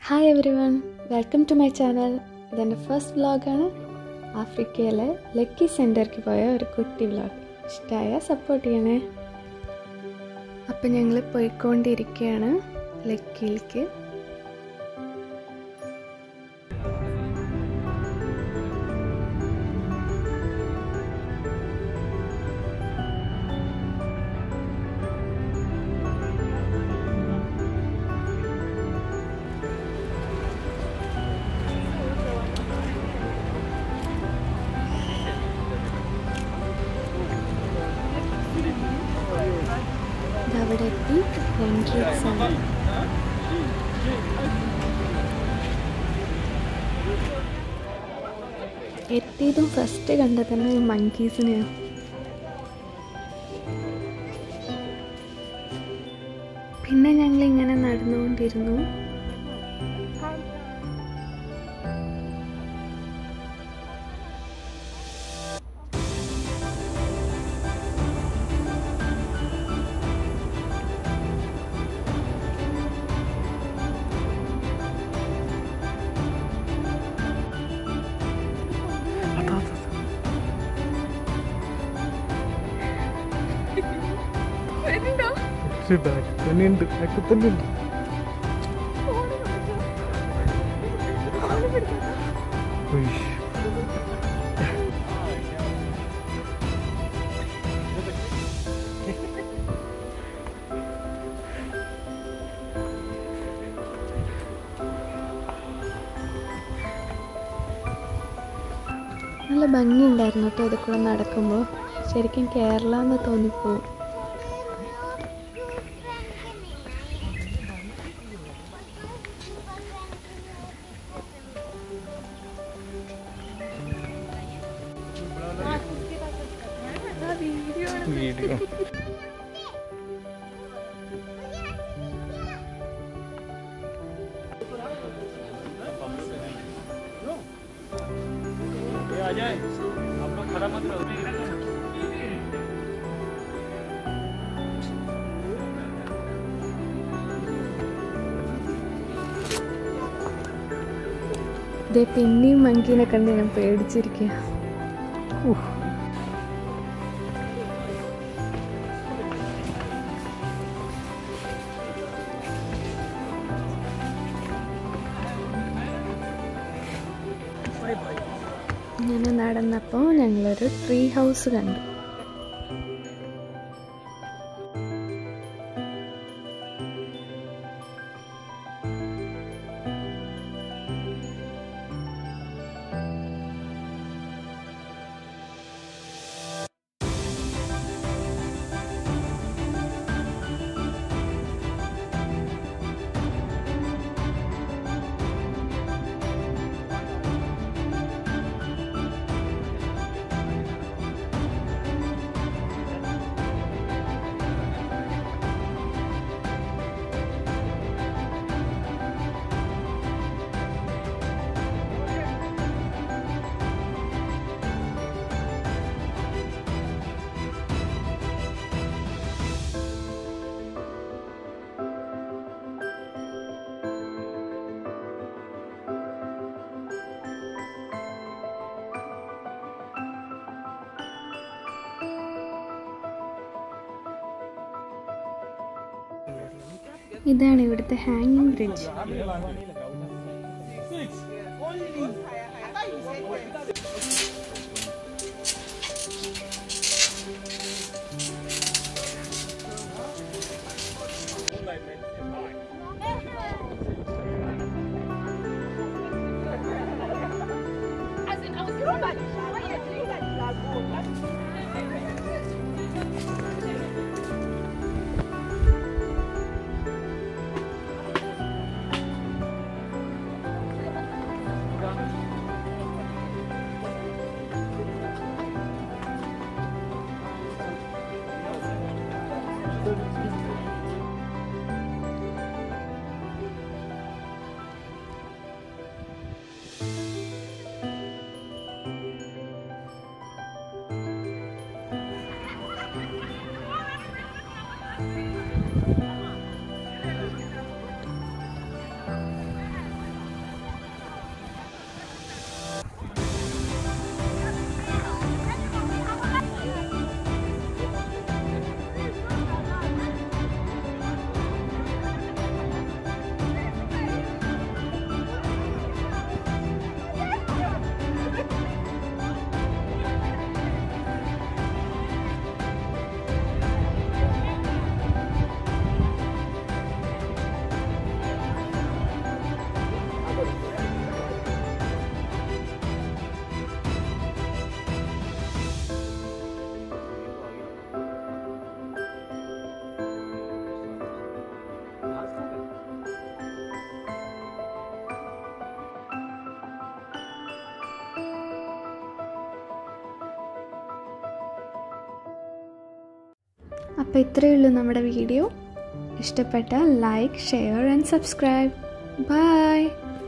Hi everyone welcome to my channel ഇതെൻ്റെ first വ്ളോഗാണ് ആഫ്രിക്കയിലെ ലക്കി സെൻറ്ററിക്ക് പോയ ഒരു കുട്ടി വ്ളോഗ് ഇഷ്ടമായ സപ്പോർട്ട് ചെയ്യണേ അപ്പം ഞങ്ങൾ പോയിക്കൊണ്ടിരിക്കുകയാണ് ലക്കിയിലേക്ക് അവിടെ എത്തി എൻട്രി എക്സാം എത്തിയതും ഫസ്റ്റ് കണ്ട തന്നെ മങ്കീസിനെയാണ് പിന്നെ ഞങ്ങൾ ഇങ്ങനെ നടന്നുകൊണ്ടിരുന്നു ബാക്ക് തന്നെ ഉണ്ട് ബാക്ക് തന്നെ ഉണ്ട് ഉയ്യ്. നല്ല ഭംഗിയുണ്ടായിരുന്നു കേട്ടോ ഇത് കൂടെ നടക്കുമ്പോൾ ശരിക്കും കേരള എന്ന് തോന്നിപ്പോവും വീഡിയോ ഇതേ പിന്നെയും മങ്കീനെ കണ്ട് ഞാൻ പേടിച്ചിരിക്കുക ഇങ്ങനെ നടന്നപ്പോൾ ഞങ്ങളൊരു ട്രീ ഹൗസ് കണ്ടു ഇതാണ് ഇവിടുത്തെ ഹാങ്ങിങ് ബ്രിഡ്ജ് അപ്പോൾ ഇത്രയേ ഉള്ളൂ നമ്മുടെ വീഡിയോ ഇഷ്ടപ്പെട്ട like share and subscribe by